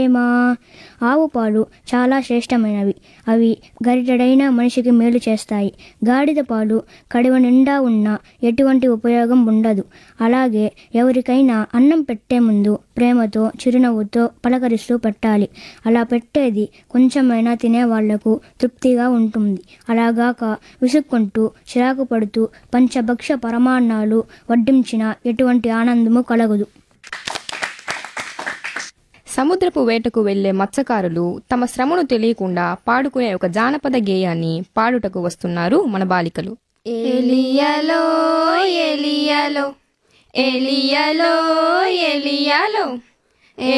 మా ఆవు పాలు చాలా శ్రేష్టమైనవి అవి గరిటెడైన మనిషికి మేలు చేస్తాయి గాడిద పాలు కడివ నిండా ఉన్నా ఎటువంటి ఉపయోగం ఉండదు అలాగే ఎవరికైనా అన్నం పెట్టే ముందు ప్రేమతో చిరునవ్వుతో పలకరిస్తూ పెట్టాలి అలా పెట్టేది కొంచెమైనా తినే వాళ్లకు తృప్తిగా ఉంటుంది అలాగాక విసుక్కుంటూ చిరాకు పడుతూ పంచభక్ష పరమాన్నాలు వడ్డించిన ఎటువంటి ఆనందము కలగదు సముద్రపు వేటకు వెళ్లే మత్స్యకారులు తమ శ్రమను తెలియకుండా పాడుకునే ఒక జానపద గేయాన్ని పాడుటకు వస్తున్నారు మన బాలికలు ఎలియలో ఎలియలో ఎలియలో ఎలియలో